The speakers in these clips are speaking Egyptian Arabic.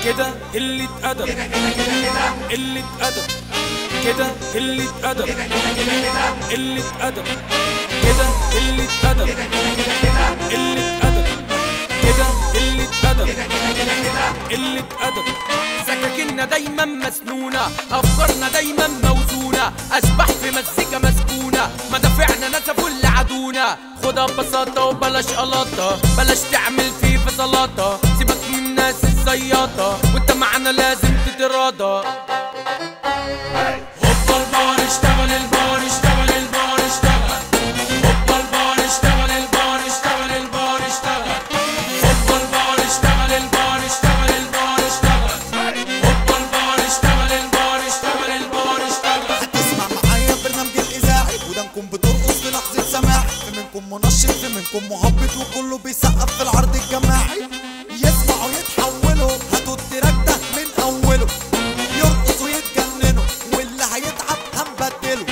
كده قلة أدب قلة أدب كده قلة أدب قلة أدب كده قلة أدب قلة أدب كده قلة أدب قلة أدب سكاكيننا دايما مسنونة أفكارنا دايما موزونة أشبح في مزيكا مسكونة مدافعنا نسفوا اللي عدونا خدها ببساطة وبلاش قلاطة بلاش تعمل فيه في سلاطة سيبك من الناس الزياطة وانت معانا لازم تتراضى هوبا البار اشتغل البار اشتغل البار اشتغل هوبا البار اشتغل البار اشتغل البار اشتغل هوبا البار اشتغل البار اشتغل البار اشتغل هوبا البار اشتغل البار اشتغل البار اشتغل اسمع معايا برنامج الاذاعي ودانكم بترقص في لحظه سماع في منكم منشط في منكم مهبط وكله بيسقف في العرض الجماعي يسمعوا يتحولوا هاتوا التراك ده من اوله يرقصوا يتجننوا واللي هيتعب هنبدله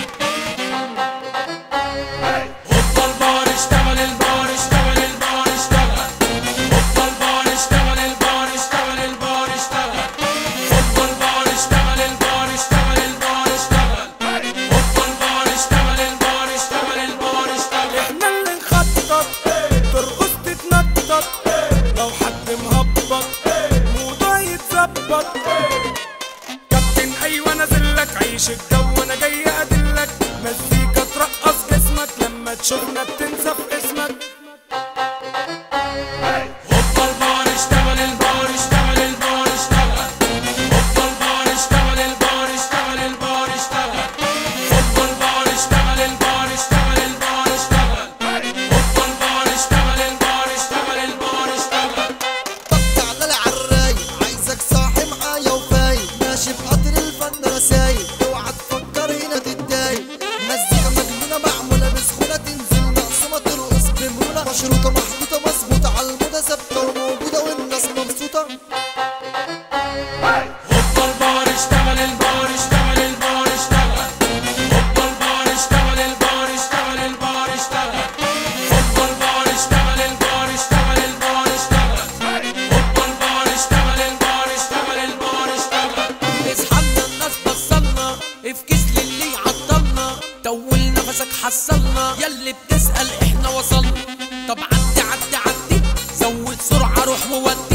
هوبا البار اشتغل البار اشتغل البار اشتغل هوبا البار اشتغل البار اشتغل البار اشتغل هوبا البار اشتغل البار اشتغل البار اشتغل هوبا البار اشتغل البار اشتغل البار اشتغل احنا اللي نخطط ترقص تتنطط لو حد مهبط موضوع يتظبط كابتن ايوه نازل لك عيش الجو انا جاي ادلك مزيكا ترقص جسمك لما تشوفنا بتنسى في اسمك هوبا البار اشتغل البار اشتغل البار اشتغل هوبا البار اشتغل البار اشتغل البار اشتغل هوبا البار اشتغل البار اشتغل البار اشتغل هوبا البار اشتغل البار اشتغل البار اشتغل طب تعالى عالرايق عايزك صاحي معايا وفايق ماشي بقدر الفن رسايق اوعى تفكر هنا تتضايق مزيكا مجنونه معموله بسهوله تنزل مقسومه ترقص بمرونه مشروطه محطوطه مظبوطه على الموضه ثابته وموجوده والناس مبسوطه هوبا البار اشتغل البار اشتغل البار اشتغل هوبا البار اشتغل البار اشتغل البار اشتغل هوبا البار اشتغل البار اشتغل البار اشتغل هوبا البار اشتغل البار اشتغل البار اشتغل اصحابنا الناس بصلنا افكس للي عطلنا طول نفسك حصلنا ياللي بتسأل احنا وصلنا طب عدي عدي عدي زود سرعة روح وودي